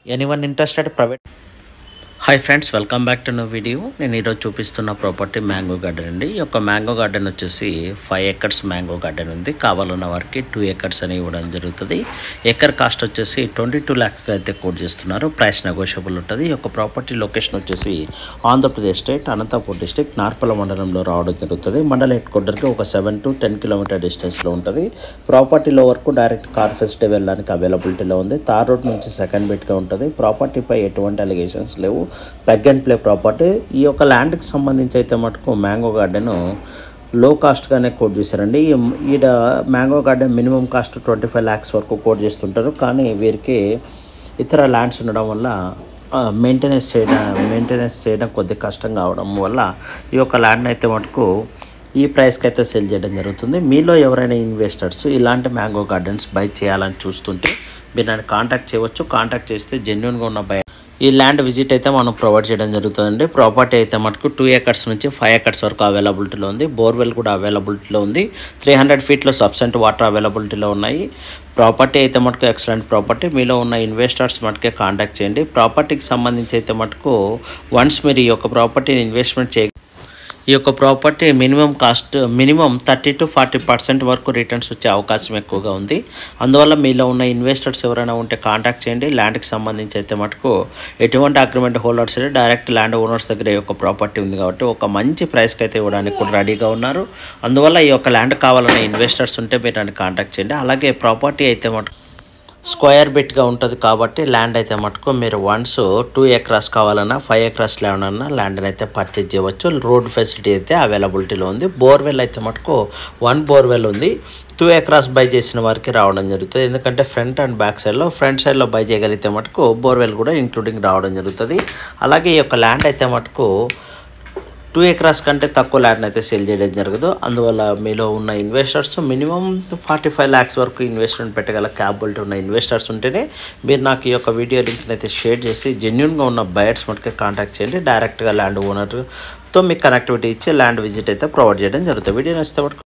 anyone interested private hi friends welcome back to no video నేను ఈరోజు చూపిస్తున్న property mango garden అండి ఈ యొక్క మ్యాంగో గార్డెన్ వచ్చేసి ఫైవ్ ఎకర్స్ మ్యాంగో గార్డెన్ ఉంది కావాలన్న వారికి టూ ఎకర్స్ అని ఇవ్వడం జరుగుతుంది ఎకర్ కాస్ట్ వచ్చేసి ట్వంటీ టూ ల్యాక్స్ అయితే కోట్ చేస్తున్నారు ప్రైస్ నెగోషియబుల్ ఉంటుంది ఈ యొక్క ప్రాపర్టీ లొకేషన్ వచ్చేసి ఆంధ్రప్రదేశ్ స్టేట్ అనంతపూర్ డిస్టిక్ నార్పల మండలంలో రావడం జరుగుతుంది మండల హెడ్ క్వార్టర్కి ఒక సెవెన్ టు టెన్ కిలోమీటర్ డిస్టెన్స్లో ఉంటుంది ప్రాపర్టీలో వరకు డైరెక్ట్ కార్ ఫెసిలిటీ వెళ్ళడానికి అవైలబిలిటీలో ఉంది తార్ రోడ్ నుంచి సెకండ్ బిట్గా ఉంటుంది ప్రాపర్టీపై ఎటువంటి అలిగేషన్స్ లేవు ప్లగ్ అండ్ ప్లే ప్రాపర్టీ ఈ యొక్క ల్యాండ్కి సంబంధించి అయితే మటుకు మ్యాంగో గార్డెన్ లో కాస్ట్గానే కోట్ చేశారండి ఈ ఈడ mango garden minimum cost twenty five lakhs వరకు కోట్ చేస్తుంటారు కానీ వీరికి ఇతర ల్యాండ్స్ ఉండడం వల్ల మెయింటెనెన్స్ చేయడం మెయింటెనెన్స్ చేయడం కొద్దిగా కష్టం కావడం వల్ల ఈ యొక్క ల్యాండ్ అయితే మటుకు ఈ ప్రైస్కి అయితే సెల్ చేయడం జరుగుతుంది మీలో ఎవరైనా ఇన్వెస్టర్స్ ఇలాంటి మ్యాంగో గార్డెన్స్ బై చేయాలని చూస్తుంటే మీరు నన్ను కాంటాక్ట్ చేయవచ్చు కాంటాక్ట్ చేస్తే జెన్యున్గా ఉన్న బై ఈ ల్యాండ్ విజిట్ అయితే మనం ప్రొవైడ్ చేయడం జరుగుతుందండి ప్రాపర్టీ అయితే మటుకు టూ ఎకర్స్ నుంచి ఫైవ్ ఎకర్స్ వరకు అవైలబిలిటీలో ఉంది బోర్వెల్ కూడా అవైలబిలిటీలో ఉంది త్రీ హండ్రెడ్ ఫీట్లో సబ్సెంట్ వాటర్ అవైలబిలిటీలో ఉన్నాయి ప్రాపర్టీ అయితే మటుకు ఎక్సలెంట్ ప్రాపర్టీ మీలో ఉన్న ఇన్వెస్టర్స్ మటుకే కాంటాక్ట్ చేయండి ప్రాపర్టీకి సంబంధించి అయితే మటుకు వన్స్ మీరు ఈ యొక్క ప్రాపర్టీని ఇన్వెస్ట్మెంట్ చేయ ఈ యొక్క property minimum cost minimum thirty to forty percent వరకు రిటర్న్స్ వచ్చే అవకాశం ఎక్కువగా ఉంది అందువల్ల మీలో ఉన్న ఇన్వెస్టర్స్ ఎవరైనా ఉంటే కాంటాక్ట్ చేయండి ల్యాండ్కి సంబంధించి అయితే మటుకు ఎటువంటి agreement holders direct land owners దగ్గర ఈ యొక్క ప్రాపర్టీ ఉంది కాబట్టి ఒక మంచి ప్రైస్కి అయితే ఇవ్వడానికి కూడా రెడీగా ఉన్నారు అందువల్ల ఈ యొక్క ల్యాండ్ కావాలన్న ఇన్వెస్టర్స్ ఉంటే మీరు నన్ను కాంటాక్ట్ చేయండి అలాగే ప్రాపర్టీ అయితే మటుకు స్క్వేర్ బిట్గా ఉంటుంది కాబట్టి ల్యాండ్ అయితే మటుకు మీరు వన్స్ టూ ఎకరాస్ కావాలన్నా ఫైవ్ ఎకరాస్ ల్యాండ్ అన్నా ల్యాండ్ని అయితే పర్చేజ్ చేయవచ్చు రోడ్ ఫెసిలిటీ అయితే అవైలబిలిటీలో ఉంది బోర్వెల్ అయితే మటుకు వన్ బోర్వెల్ ఉంది టూ ఎకరాస్ బై చేసిన వారికి రావడం జరుగుతుంది ఎందుకంటే ఫ్రంట్ అండ్ బ్యాక్ సైడ్లో ఫ్రంట్ సైడ్లో బై చేయగలిగితే మటుకు బోర్వెల్ కూడా ఇంక్లూడింగ్ రావడం జరుగుతుంది అలాగే ఈ యొక్క ల్యాండ్ అయితే మటుకు టూ ఎకరాస్ కంటే తక్కువ ల్యాండ్ అయితే సేల్ చేయడం జరగదు అందువల్ల మీలో ఉన్న investors minimum forty five lakhs వరకు ఇన్వెస్ట్మెంట్ పెట్టగల క్యాపబిలిటీ ఉన్న ఇన్వెస్టర్స్ ఉంటేనే మీరు నాకు ఈ యొక్క వీడియో లింక్ని అయితే షేర్ చేసి జెన్యున్గా ఉన్న బయర్స్ మటుకే కాంటాక్ట్ చేయండి డైరెక్ట్గా ల్యాండ్ ఓనర్తో మీకు కనెక్టివిటీ ఇచ్చి ల్యాండ్ విజిట్ అయితే ప్రొవైడ్ చేయడం జరుగుతుంది వీడియో నచ్చితే మటుకు